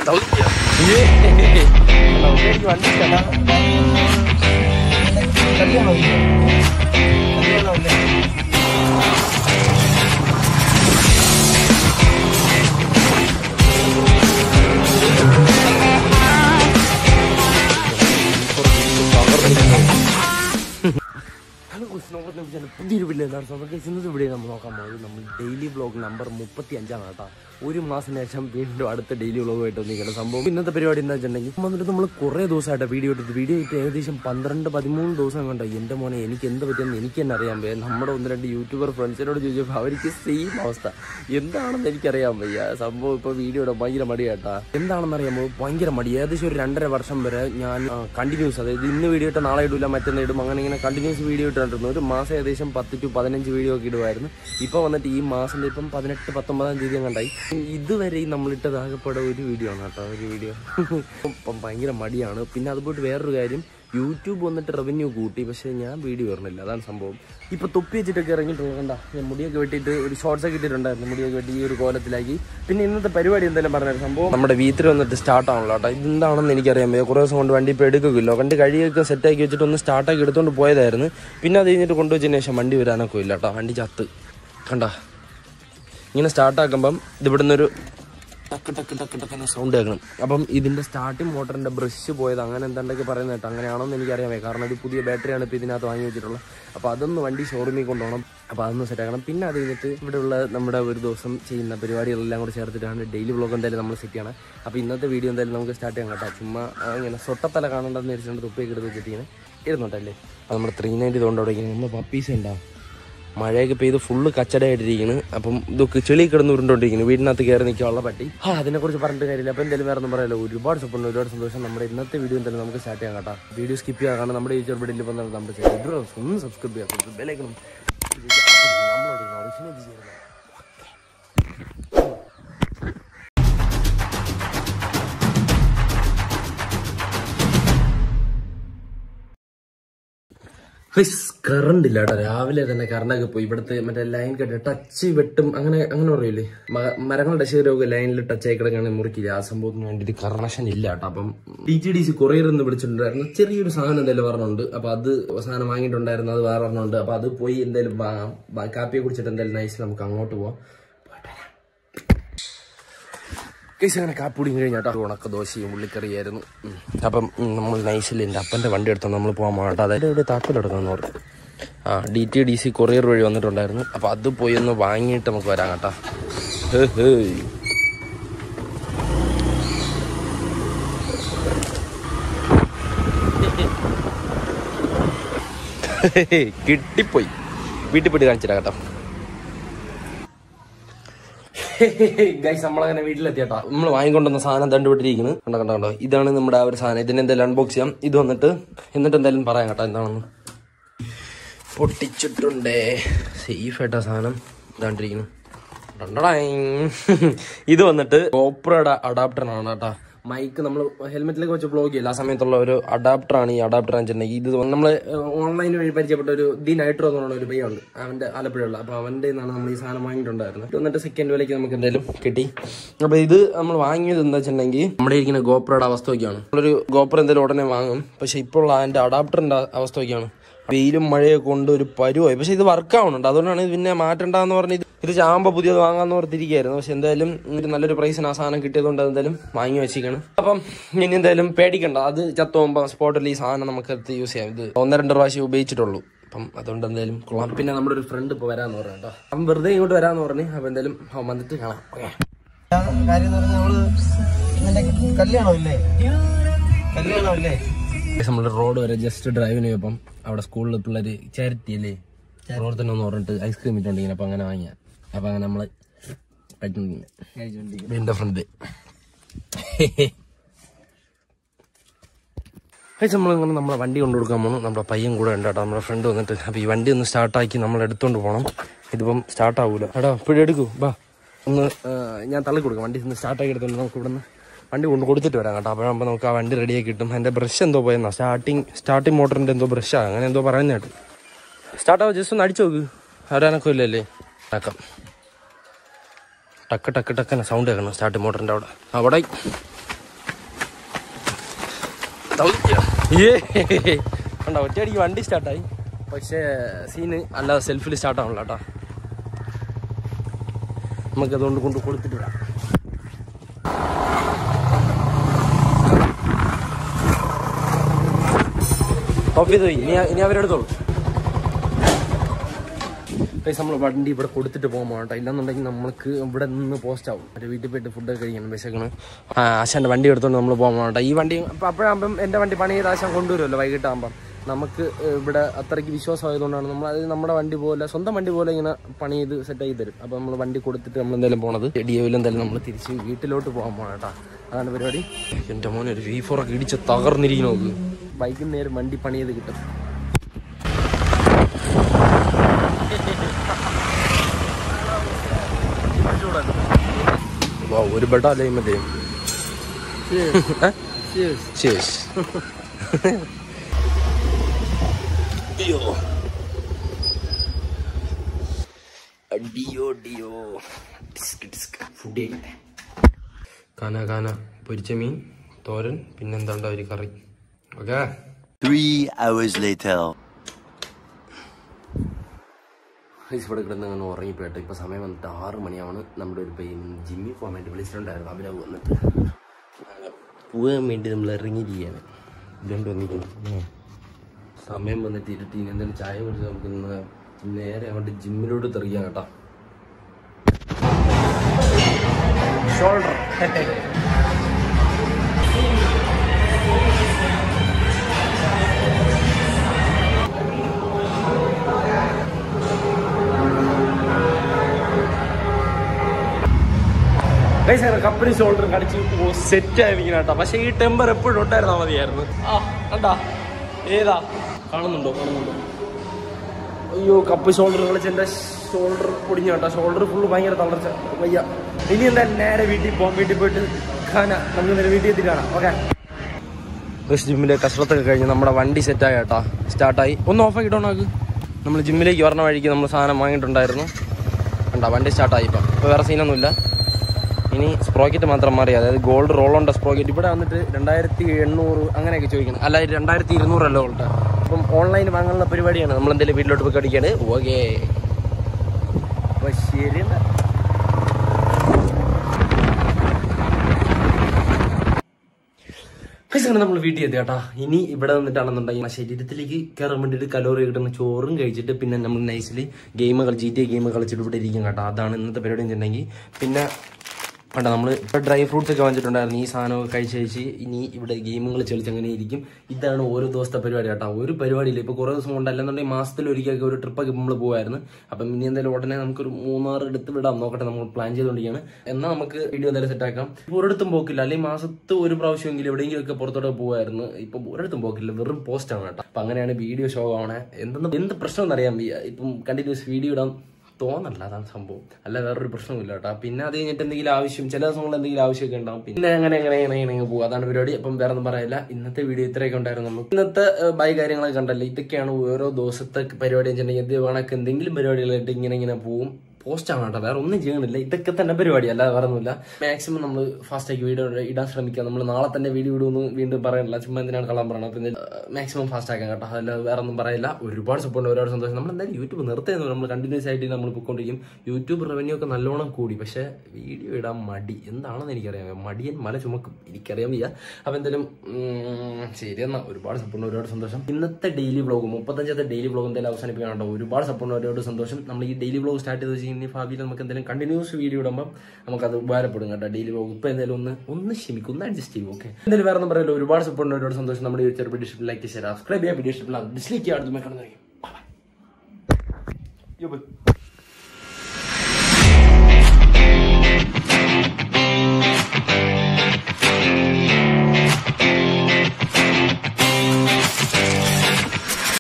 തളിക്കുക എനിക്ക് വണ്ടി ഇഷ്ടമല്ല. കല്യാണമില്ലേ? കല്യാണമില്ലേ? ഹലോ കുസ്നോമ്പത്ത് വിളിച്ചാൽ പുതിയൊരു വീഡിയോ എല്ലാവരും സ്വന്തം ഇന്നത്തെ വീഡിയോ നമ്മൾ നോക്കാൻ പോകുന്നത് നമ്മൾ ഡെയിലി വ്ളോഗ് നമ്പർ മുപ്പത്തി അഞ്ചാണ് കേട്ടോ ഒരു മാസത്തിന് ശേഷം വീണ്ടും അടുത്ത ഡെയിലി വ്ളോഗുമായിട്ട് വന്നിരിക്കുന്ന സംഭവം ഇന്നത്തെ പരിപാടി എന്താ വെച്ചിട്ടുണ്ടെങ്കിൽ വന്നിട്ട് നമ്മൾ കുറേ ദിവസമായിട്ട് വീഡിയോ ഇട്ടിട്ട് വീഡിയോ ഇട്ട് ഏകദേശം പന്ത്രണ്ട് പതിമൂന്ന് ദിവസം കണ്ടോ എൻ്റെ മോനെ എനിക്ക് എന്ത് പറ്റിയെന്ന് എനിക്ക് തന്നെ അറിയാൻ വയ്യ നമ്മുടെ ഒന്ന് രണ്ട് യൂട്യൂബർ ഫ്രണ്ട്സിനോട് ചോദിച്ചപ്പോൾ അവർക്ക് സെയിം അവസ്ഥ എന്താണെന്ന് എനിക്കറിയാൻ വയ്യ സംഭവം ഇപ്പോൾ വീഡിയോ ഇടാൻ ഭയങ്കര മടിയാട്ടാ എന്താണെന്ന് അറിയാമോ ഭയങ്കര മടി ഏകദേശം ഒരു രണ്ടര വർഷം വരെ ഞാൻ കണ്ടിന്യൂസ് അതായത് ഇന്ന് വീഡിയോ ഇട്ട് നാളെ ഇടില്ല മറ്റന്നാൾ ഇടും അങ്ങനെ ഇങ്ങനെ കണ്ടിന്യൂസ് വീഡിയോ ഇട്ടിരുന്നു ഒരു മാസം ഏകദേശം പത്ത് ടു പതിനഞ്ച് വീഡിയോ ഒക്കെ ഇടുമായിരുന്നു ഇപ്പോൾ വന്നിട്ട് ഈ മാസം ഇപ്പം പതിനെട്ട് പത്തൊമ്പതാം തീയതി കണ്ടായി ഇതുവരെ നമ്മളിട്ടത് ആകെപ്പാടെ ഒരു വീഡിയോ ആണ് കേട്ടോ ഒരു വീഡിയോ ഇപ്പം ഭയങ്കര മടിയാണ് പിന്നെ അതുപോയിട്ട് വേറൊരു കാര്യം യൂട്യൂബ് വന്നിട്ട് റവന്യൂ കൂട്ടി പക്ഷേ ഞാൻ വീഡിയോ വരണില്ല അതാണ് സംഭവം ഇപ്പൊ തൊപ്പി വെച്ചിട്ടൊക്കെ ഇറങ്ങിയിട്ടുള്ള കണ്ട ഞാൻ മുടിയൊക്കെ വെട്ടിയിട്ട് ഒരു ഷോർട്സ് ഒക്കെ ഇട്ടിട്ടുണ്ടായിരുന്നു മുടിയൊക്കെ വെട്ടി ഈ ഒരു കോലത്തിലാക്കി പിന്നെ ഇന്നത്തെ പരിപാടി എന്തായാലും പറഞ്ഞ സംഭവം നമ്മുടെ വീട്ടിൽ വന്നിട്ട് സ്റ്റാർട്ട് ആണല്ലോ കേട്ടോ ഇതെന്താണെന്ന് എനിക്കറിയാൻ വയ്യ കുറേ ദിവസം കൊണ്ട് വണ്ടി ഇപ്പോൾ എടുക്കില്ല വണ്ടി കഴിയൊക്കെ സെറ്റാക്കി വെച്ചിട്ട് ഒന്ന് സ്റ്റാർട്ടാക്കി എടുത്തുകൊണ്ട് പോയതായിരുന്നു പിന്നെ അത് കഴിഞ്ഞിട്ട് കൊണ്ടുവച്ചതിന് ശേഷം വണ്ടി വരാനൊക്കെ ഇല്ല കേട്ടോ വണ്ടി ചത്ത് കണ്ട ഇങ്ങനെ സ്റ്റാർട്ടാക്കുമ്പം ഇതിവിടുന്ന് ഒരു ടക്ക് ടക്ക് ടക്ക് ടക്ക് സൗണ്ട് കേൾക്കണം അപ്പം ഇതിന്റെ സ്റ്റാർട്ടിംഗ് മോട്ടറിന്റെ ബ്രഷ് പോയത് അങ്ങനെ എന്താണ്ടൊക്കെ പറയുന്നത് കേട്ടോ അങ്ങനെയാണോന്ന് എനിക്കറിയാൻ വയ്യ കാരണം ഇത് പുതിയ ബാറ്ററിയാണ് ഇപ്പോൾ ഇതിനകത്ത് വാങ്ങി വെച്ചിട്ടുള്ളത് അപ്പോൾ അതൊന്ന് വണ്ടി ഷോറൂമിൽ കൊണ്ടുപോകണം അപ്പോൾ അതൊന്ന് സെറ്റ് ആക്കണം പിന്നെ അത് കഴിഞ്ഞിട്ട് ഇവിടെയുള്ള നമ്മുടെ ഒരു ദിവസം ചെയ്യുന്ന പരിപാടികളെല്ലാം കൂടി ചേർത്തിട്ടാണ് ഡെയിലി വ്ളോഗ് എന്തായാലും നമ്മൾ സെറ്റ് ചെയ്യണം അപ്പോൾ ഇന്നത്തെ വീഡിയോ എന്തായാലും നമുക്ക് സ്റ്റാർട്ട് ചെയ്യാം കേട്ടോ ചുമ്മാ ആ, ഇങ്ങനെ സൊട്ടത്തല കാണേണ്ടെന്ന് വെച്ചിട്ടുണ്ട് തുപ്പിയൊക്കെ എടുത്ത് വെച്ചിട്ട് ഇങ്ങനെ ഇരുന്നുണ്ടല്ലേ അപ്പോൾ നമ്മുടെ ത്രീ നയൻറ്റി തൊണ്ട് അവിടെ ഇരിക്കുന്നത് നമ്മുടെ പപ്പീസ് ഉണ്ടാവും മഴയൊക്കെ പെയ്ത് ഫുള്ള് കച്ചടയായിട്ടിരിക്കുന്നു അപ്പം ഇതൊക്കെ ചെളി കിടന്ന് ഉരുണ്ടോണ്ടിരിക്കുന്നു വീടിനകത്ത് കയറി നിൽക്കാനുള്ള പറ്റി ആ അതിനെക്കുറിച്ച് പറഞ്ഞിട്ട് കാര്യമില്ല അപ്പം എന്തായാലും വേറെ ഒന്നും പറയാലോ ഒരുപാട് സപ്പോർട്ട് ഒരുപാട് സന്തോഷം നമ്മുടെ ഇന്നത്തെ വീഡിയോ എന്തായാലും നമുക്ക് സ്റ്റാർട്ട് ചെയ്യാം കേട്ടോ വീഡിയോ സ്കിപ്പ് ചെയ്യാം കാരണം നമ്മുടെ യൂട്യൂബ് വീഡിയോയിൽ വന്നാൽ നമ്മുടെ ചരിത്രം ഒന്ന് സബ്സ്ക്രൈബ് ചെയ്യാം ബെലൈക്കണം നമ്മളോട് ആവശ്യം ഇത് ചെയ്യണം കറണ്ട് ഇല്ല കേട്ടോ രാവിലെ തന്നെ കറണ്ടൊക്കെ പോയി ഇവിടുത്തെ മറ്റേ ലൈൻ കെട്ട് ടച്ച് വെട്ടും അങ്ങനെ അങ്ങനെ പറയില്ലേ മ- മരങ്ങളുടെ ശരീരമൊക്കെ ലൈനിൽ ടച്ച് ആയി കിടക്കുകയാണെങ്കിൽ മുറിക്കില്ല ആ സംഭവത്തിന് വേണ്ടിയിട്ട് കണക്ഷൻ ഇല്ല കേട്ടോ അപ്പം T T D C courier എന്ന് വിളിച്ചിട്ടുണ്ടായിരുന്നു ചെറിയൊരു സാധനം എന്തായാലും പറഞ്ഞുണ്ട് അപ്പൊ അത് സാധനം വാങ്ങിയിട്ടുണ്ടായിരുന്നു അത് വേറെ ഒരെണ്ണമുണ്ട് അപ്പൊ അത് പോയി എന്തായാലും വാങ്ങാം ബാ- കാപ്പിയെ കുടിച്ചിട്ട് എന്തായാലും നൈസ് നമുക്ക് അങ്ങോട്ട് പോവാം കേസ് അങ്ങനെ കാപ്പുടി കഴിഞ്ഞാട്ടോ ഉണക്ക ദോശയും ഉള്ളിക്കറിയായിരുന്നു ഉം. അപ്പം ഉം, നമ്മൾ നൈസിൽ എൻ്റെ അപ്പൻ്റെ വണ്ടി എടുത്തോ നമ്മൾ പോകാൻ പോകട്ടെ അതായത് ഇവിടെ താക്കലെടുക്കാന്ന് പറഞ്ഞു ആ D T D C courier വഴി വന്നിട്ടുണ്ടായിരുന്നു അപ്പം അത് പോയി ഒന്ന് വാങ്ങിയിട്ട് നമുക്ക് വരാം കേട്ടോ ഹേ, ഹേ. കിട്ടിപ്പോയി വീട്ടിൽ പോയിട്ട് കാണിച്ചിട്ടാ കേട്ടോ ഗൈസ് നമ്മളങ്ങനെ വീട്ടിലെത്തിയട്ടോ നമ്മൾ വാങ്ങിക്കൊണ്ടുവന്ന സാധനം കണ്ടുപിട്ടിരിക്കുന്നു കണ്ടോ കണ്ടോ കണ്ടോ ഇതാണ് നമ്മുടെ ആ ഒരു സാധനം ഇതിന് എന്തായാലും അൺബോക്സ് ചെയ്യാം ഇത് വന്നിട്ട് എന്നിട്ട് എന്തായാലും പറയാം കേട്ടോ എന്താണെന്ന് പൊട്ടിച്ചിട്ടുണ്ടേ സേഫ് ആയിട്ടാ സാധനം ഇതാണ്ടിരിക്കുന്നു ഡണ്ടടായ്. ഇത് വന്നിട്ട് ഗോപ്രയുടെ അഡാപ്റ്ററാണ് കേട്ടോ മൈക്ക് നമ്മൾ ഹെൽമെറ്റിലേക്ക് വെച്ച് ബ്ലോഗ് ചെയ്യില്ല ആ സമയത്തുള്ള ഒരു അഡാപ്റ്ററാണ് ഈ അഡാപ്റ്റർ വെച്ചിട്ടുണ്ടെങ്കിൽ ഇത് നമ്മൾ ഓൺലൈൻ വഴി പരിചയപ്പെട്ട ഒരു ദി നൈട്രോ എന്ന് പറഞ്ഞ ഒരു പയ്യുണ്ട് അവന്റെ ആലപ്പുഴയുള്ള അപ്പൊ അവന്റെ നിന്നാണ് നമ്മൾ ഈ സാധനം വാങ്ങിയിട്ടുണ്ടായിരുന്നത് ഇത് വന്നിട്ട് സെക്കൻഡ് വിലയ്ക്ക് നമുക്ക് എന്തായാലും കിട്ടി അപ്പൊ ഇത് നമ്മൾ വാങ്ങിയത് എന്താ വെച്ചിട്ടുണ്ടെങ്കിൽ നമ്മുടെ ഇരിക്കുന്ന ഗോപ്രയുടെ അവസ്ഥ ഒക്കെയാണ് നമ്മളൊരു ഗോപ്ര എന്തായാലും ഉടനെ വാങ്ങും പക്ഷെ ഇപ്പോൾ അതിന്റെ അഡാപ്റ്ററിന്റെ അവസ്ഥ ഒക്കെയാണ് വെയിലും മഴയൊക്കെ കൊണ്ട് ഒരു പരുവായി പക്ഷെ ഇത് വർക്ക് ആവുന്നുണ്ട് അതുകൊണ്ടാണ് ഇത് പിന്നെ മാറ്റണ്ടെന്ന് പറഞ്ഞ് ഇത് ഇത് ചാകുമ്പോൾ പുതിയത് വാങ്ങാന്ന് ഓർത്തിരിക്കുകയായിരുന്നു പക്ഷെ എന്തായാലും ഒരു നല്ലൊരു പ്രൈസിന് ആ സാധനം കിട്ടിയതുകൊണ്ട് എന്തായാലും വാങ്ങി വെച്ചിരിക്കണം അപ്പം ഇനി എന്തായാലും പേടിക്കണ്ട അത് ചത്തു പോകുമ്പോൾ സ്പോട്ടിൽ ഈ സാധനം നമുക്ക് എടുത്ത് യൂസ് ചെയ്യാം ഇത് ഒന്ന് രണ്ട് പ്രാവശ്യം ഉപയോഗിച്ചിട്ടുള്ളൂ അപ്പം അതുകൊണ്ട് എന്തായാലും കൊള്ളാം പിന്നെ നമ്മുടെ ഒരു ഫ്രണ്ട് ഇപ്പോൾ വരാന്ന് പറഞ്ഞു കേട്ടോ അപ്പം വെറുതെ ഇങ്ങോട്ട് വരാന്ന് പറഞ്ഞു അപ്പം എന്തായാലും അവൻ വന്നിട്ട് കാണാം ഓക്കെ കാര്യം എന്ന് പറഞ്ഞാൽ നമ്മള് നിന്റെ കല്യാണമില്ലേ കല്യാണമില്ലേ നമ്മൾ റോഡ് വരെ ജസ്റ്റ് ഡ്രൈവിന് പോയപ്പം അവിടെ സ്കൂളിൽ പിള്ളേർ ചാരിറ്റി അല്ലേ റോഡ് തന്നെ ഒന്ന് പറഞ്ഞിട്ട് ഐസ്ക്രീം ഇട്ടുണ്ടെങ്കിൽ അപ്പം അങ്ങനെ വാങ്ങിയ അപ്പം അങ്ങനെ നമ്മള് കഴിച്ചോണ്ടിരിക്കുന്നു എന്റെ ഫ്രണ്ട് നമ്മളിങ്ങനെ നമ്മളെ വണ്ടി കൊണ്ടു കൊടുക്കാൻ പോകണം നമ്മുടെ പയ്യൻ കൂടെ ഉണ്ട് കേട്ടോ നമ്മുടെ ഫ്രണ്ട് വന്നിട്ട് അപ്പോൾ ഈ വണ്ടി ഒന്ന് സ്റ്റാർട്ടാക്കി നമ്മൾ എടുത്തോണ്ട് പോകണം ഇതിപ്പം സ്റ്റാർട്ട് ആവൂല എടാ ഇപ്പോഴും എടുക്കൂ ബാ ഒന്ന് ആ, ഞാൻ തള്ളി കൊടുക്കാം വണ്ടി ഒന്ന് സ്റ്റാർട്ടാക്കി എടുത്തോണ്ട് നമുക്ക് ഇവിടുന്ന് വണ്ടി കൊണ്ട് കൊടുത്തിട്ട് വരാം കേട്ടോ അപ്പോഴാകുമ്പോൾ നമുക്ക് ആ വണ്ടി റെഡിയാക്കി കിട്ടും എൻ്റെ ബ്രഷ് എന്തോ പോയെന്നാ സ്റ്റാർട്ടിങ് സ്റ്റാർട്ടിങ് മോട്ടറിൻ്റെ എന്തോ ബ്രഷാണ് അങ്ങനെ എന്തോ പറയുന്ന കേട്ടു സ്റ്റാർട്ടാവും ജസ്റ്റ് ഒന്ന് അടിച്ചു നോക്ക് ആരാനൊക്കെ ഇല്ലല്ലേ ആക്കാം ടക്ക് ടക്ക് ടക്കനെ സൗണ്ട് കേൾക്കണം സ്റ്റാർട്ടിങ് മോട്ടറിൻ്റെ അവിടെ അവിടെ കണ്ടോ ഒറ്റയടിക്ക് വണ്ടി സ്റ്റാർട്ടായി പക്ഷേ സീന് അല്ലാതെ സെൽഫിൽ സ്റ്റാർട്ടാണല്ലോ കേട്ടോ നമുക്കതുകൊണ്ട് കൊണ്ട് കൊടുത്തിട്ട് വിടാം ഓഫ് ചെയ്ത് പോയി ഇനി ഇനി അവരെടുത്തോളൂ പൈസ നമ്മൾ വണ്ടി ഇവിടെ കൊടുത്തിട്ട് പോകാൻ കേട്ടോ ഇല്ലെന്നുണ്ടെങ്കിൽ നമ്മൾക്ക് ഇവിടെ നിന്ന് പോസ്റ്റ് ആവും ഒരു വീട്ടിൽ പോയിട്ട് ഫുഡൊക്കെ കഴിക്കണം വിശക്കണ് ആ ആശാൻ്റെ വണ്ടി എടുത്തോണ്ട് നമ്മൾ പോകാൻ കേട്ടോ ഈ വണ്ടി അപ്പം അപ്പോഴാകുമ്പം എൻ്റെ വണ്ടി പണി ചെയ്ത് ആശാൻ കൊണ്ടുവരുമല്ലോ വൈകിട്ടാകുമ്പം നമുക്ക് ഇവിടെ അത്രയ്ക്ക് വിശ്വാസമായതുകൊണ്ടാണ് നമ്മൾ അത് നമ്മുടെ വണ്ടി പോലെ സ്വന്തം വണ്ടി പോലെ ഇങ്ങനെ പണി ചെയ്ത് സെറ്റ് ആക്കി തരും അപ്പം നമ്മൾ വണ്ടി കൊടുത്തിട്ട് നമ്മൾ എന്തായാലും പോണത് ഡി ഒയിൽ എന്തായാലും നമ്മൾ തിരിച്ച് വീട്ടിലോട്ട് പോകാൻ പോകണം കേട്ടോ അതാണ് പരിപാടി എൻ്റെ മോനെ ഒരു വി ഫോറൊക്കെ ഇടിച്ച് തകർന്നിരിക്കുന്നു നോക്ക് വൈകുന്നേരം വണ്ടി പണി ചെയ്ത് കിട്ടും വാ, ഒരു ബെഡ അല്ലേ മറ്റേ Cheers. അയ്യോ അടിയോ ഡിയോ ഡിസ്ക് ഡിസ്ക് ഫുഡ് കഴിക്കട്ടെ കാന കാന പൊരിച്ച മീൻ തോരൻ പിന്നെന്താണ്ട ഒരു കറി ഓക്കെ Three hours later. ഇവിടെ കിടന്ന് അങ്ങനെ ഉറങ്ങിപ്പോയിട്ട് ഇപ്പോൾ സമയം വന്നിട്ട് ആറ് മണിയാണ് നമ്മുടെ ഒരു പയ്യൻ ജിമ്മിൽ പോകാൻ വേണ്ടി വിളിച്ചിട്ടുണ്ടായിരുന്നു അഭിനവ് വന്നിട്ട് അങ്ങനെ പോകാൻ വേണ്ടി നമ്മൾ ഇറങ്ങിയിരിക്കുകയാണ് ഇതുകൊണ്ട് വന്നിരിക്കുന്നു സമയം വന്നിട്ട് ഇരുട്ടി ഇനി എന്തെങ്കിലും ചായ കുടിച്ച് നമുക്ക് ഇന്ന് നേരെ അങ്ങോട്ട് ജിമ്മിലോട്ട് തെറിക്കാം കേട്ടോ ഷോൾഡർ കപ്പനി ഷോൾഡർ കടിച്ച് സെറ്റ് ആയിരിക്കണം കേട്ടോ പക്ഷെ ഈ ടെമ്പർ എപ്പോഴും ഉണ്ടായിരുന്നാ മതിയായിരുന്നു ആ കണ്ടാ ഏതാ കാണുന്നുണ്ടോ കാണുന്നുണ്ടോ അയ്യോ കപ്പ് ഷോൾഡർ കളിച്ച് എൻ്റെ ഷോൾഡർ പൊടിഞ്ഞു കേട്ടോ ഷോൾഡർ ഫുള്ള് ഭയങ്കര തളർച്ച വയ്യ ഇനി എന്തായാലും നേരെ വീട്ടിൽ പോകാം വീട്ടിൽ പോയിട്ട് ഖാന നമുക്ക് നേരെ വീട്ടിൽ എത്തി കാണാം ഓക്കെ ബസ് ജിമ്മിലെ കസരത്തൊക്കെ കഴിഞ്ഞ് നമ്മുടെ വണ്ടി സെറ്റായി കേട്ടോ സ്റ്റാർട്ടായി ഒന്ന് ഓഫ് ആക്കിട്ടോ നമുക്ക് നമ്മൾ ജിമ്മിലേക്ക് വരണ വഴിക്ക് നമ്മൾ സാധനം വാങ്ങിയിട്ടുണ്ടായിരുന്നു കണ്ടാ വണ്ടി സ്റ്റാർട്ടായി ഇപ്പം ഇപ്പോൾ വേറെ സീനൊന്നുമില്ല ഇനി സ്പ്രോക്കറ്റ് മാത്രം മാറി അതായത് ഗോൾഡ് റോൾ ഉണ്ട് സ്പ്രോക്കറ്റ് ഇവിടെ വന്നിട്ട് രണ്ടായിരത്തി എണ്ണൂറ് അങ്ങനെയൊക്കെ ചോദിക്കണം അല്ല രണ്ടായിരത്തി ഇരുന്നൂറല്ല ഗോൾഡ് അപ്പം ഓൺലൈൻ വാങ്ങാനുള്ള പരിപാടിയാണ് നമ്മൾ എന്തെങ്കിലും വീട്ടിലോട്ട് പോയി കടിക്കാണ് ഓക്കേ അപ്പൊ ശരി എന്നാ അങ്ങനെ നമ്മൾ വീട്ടിൽ എത്തി കേട്ടാ ഇനി ഇവിടെ നിന്നിട്ടാണെന്നുണ്ടെങ്കിൽ നമ്മുടെ ശരീരത്തിലേക്ക് കയറാൻ വേണ്ടിയിട്ട് കലോറി കിട്ടുന്ന ചോറും കഴിച്ചിട്ട് പിന്നെ നമ്മൾ നൈസിൽ ഗെയിം കളി ജി ടി ഗെയിം കളിച്ചിട്ട് ഇവിടെ ഇരിക്കും കേട്ടോ അതാണ് ഇന്നത്തെ പരിപാടി എന്ന് വെച്ചിട്ടുണ്ടെങ്കിൽ പിന്നെ വേണ്ട നമ്മൾ ഇപ്പോൾ ഡ്രൈ ഫ്രൂട്ട്സ് ഒക്കെ വാങ്ങിച്ചിട്ടുണ്ടായിരുന്നു ഈ സാധനമൊക്കെ കഴിച്ച് കഴിച്ച് ഇനി ഇവിടെ ഗെയിമുകൾ കളിച്ച് അങ്ങനെ ഇരിക്കും ഇതാണ് ഓരോ ദിവസത്തെ പരിപാടി കേട്ടോ ഒരു പരിപാടിയില്ല ഇപ്പോൾ കുറേ ദിവസം കൊണ്ട് അല്ലെന്നുണ്ടെങ്കിൽ മാസത്തിൽ ഒരിക്കലൊക്കെ ഒരു ട്രിപ്പൊക്കെ നമ്മൾ പോകുമായിരുന്നു അപ്പം ഇനി എന്തായാലും ഉടനെ നമുക്കൊരു മൂന്നാർ എടുത്ത് വിടാം നോക്കട്ടെ നമ്മൾ പ്ലാൻ ചെയ്തുകൊണ്ടിരിക്കുകയാണ് എന്നാൽ നമുക്ക് വീഡിയോ എന്തായാലും സെറ്റ് ആക്കാം ഇപ്പോൾ ഒരിടത്തും പോക്കില്ല അല്ലെങ്കിൽ മാസത്ത് ഒരു പ്രാവശ്യമെങ്കിലും എവിടെയെങ്കിലും ഒക്കെ പുറത്തോട്ട് പോകുമായിരുന്നു ഇപ്പം ഒരിടത്തും പോക്കില്ല വെറും പോസ്റ്റാണ് കേട്ടോ അപ്പം അങ്ങനെയാണ് വീഡിയോ ഷോ ആവണേ എന്തെന്ന് എന്ത് പ്രശ്നം എന്നറിയാൻ വയ്യ ഇപ്പം കണ്ടിന്യൂസ് വീഡിയോ ഇടാൻ തോന്നല്ല അതാണ് സംഭവം അല്ല വേറൊരു പ്രശ്നമില്ല കേട്ടോ പിന്നെ അത് കഴിഞ്ഞിട്ട് എന്തെങ്കിലും ആവശ്യം ചില ദിവസങ്ങളിൽ എന്തെങ്കിലും ആവശ്യമൊക്കെ ഉണ്ടാവും പിന്നെ അങ്ങനെ അങ്ങനെ അങ്ങനെ അങ്ങനെ പോകും അതാണ് പരിപാടി അപ്പം വേറെ ഒന്നും പറയില്ല ഇന്നത്തെ വീഡിയോ ഇത്രയൊക്കെ ഉണ്ടായിരുന്നു നമുക്ക് ഇന്നത്തെ ബൈ കാര്യങ്ങളൊക്കെ കണ്ടല്ലോ ഇതൊക്കെയാണ് ഓരോ ദിവസത്തെ പരിപാടി വെച്ചിട്ടുണ്ടെങ്കിൽ ഇത് വേണക്ക് എന്തെങ്കിലും പരിപാടികളായിട്ട് ഇങ്ങനെ ഇങ്ങനെ പോവും പോസ്റ്റ് ആണ് കേട്ടോ വേറെ ഒന്നും ചെയ്യണില്ല ഇതൊക്കെ തന്നെ പരിപാടി അല്ലാതെ വേറെ ഒന്നുമില്ല മാക്സിമം നമ്മൾ ഫാസ്റ്റ് ആക്കി വീഡിയോ ഇടാൻ ശ്രമിക്കുക നമ്മൾ നാളെ തന്നെ വീഡിയോ ഇടുമെന്ന് വീണ്ടും പറയണില്ല ചുമ്മാ എന്തിനാണ് കള്ളം പറയണം പിന്നെ മാക്സിമം ഫാസ്റ്റ് ആക്കാൻ കേട്ടോ അതല്ല വേറെ ഒന്നും പറയില്ല ഒരുപാട് സപ്പോർട്ട് ഒരുപാട് സന്തോഷം നമ്മൾ എന്തായാലും യൂട്യൂബ് നിർത്തുന്നു നമ്മൾ കണ്ടിന്യൂസ് ആയിട്ട് നമ്മൾ പോയിക്കൊണ്ടിരിക്കും യൂട്യൂബ് റവന്യൂ ഒക്കെ നല്ലോണം കൂടി പക്ഷേ വീഡിയോ ഇടാൻ മടി എന്താണെന്ന് എനിക്കറിയാം മടിയൻ മല ചുമക്കും എനിക്കറിയാൻ വയ്യ അപ്പം എന്തായാലും ഉം, ശരി എന്നാ ഒരുപാട് സപ്പോർട്ട് ഒരുപാട് സന്തോഷം ഇന്നത്തെ ഡെയിലി വ്ളോഗ് മുപ്പത്തഞ്ചത്തെ ഡെയിലി വ്ളോഗ് എന്തായാലും അവസാനിപ്പിക്കാനുണ്ടോ ഒരുപാട് സപ്പോർട്ട് ഒരുപാട് സന്തോഷം നമ്മൾ ഈ ഡെയിലി വ്ളോഗ് സ്റ്റാർട്ട് ചെയ്ത് വെച്ച് കഴിഞ്ഞാൽ ഭാവിയിൽ നമുക്ക് എന്തെങ്കിലും കണ്ടിന്യൂസ് വീഡിയോ ഇടുമ്പോൾ നമുക്കത് ഉപകാരപ്പെടും കേട്ടോ ഡെയിലി വ്ളോഗ് ഇപ്പം എന്തായാലും ഒന്ന് ഒന്ന് ക്ഷമിക്കും ഒന്ന് അഡ്ജസ്റ്റ് ചെയ്യും ഓക്കെ എന്തായാലും വേറെ ഒന്നും പറയല്ലോ ഒരുപാട് സപ്പോർട്ട് ഒരുപാട് സന്തോഷം നമ്മുടെ ഈ ചെറുപ്പം ഡിസ്പ്ലേ ലൈക്ക് ചെയ്യാം സബ്സ്ക്രൈബ് ചെയ്യാം വീഡിയോ ഇഷ്ടപ്പെടാം ഡിസ്ലൈക്ക് ചെയ്യാം അടുത്ത കാണുന്നതായിരിക്കും Bye bye. Yo, bye.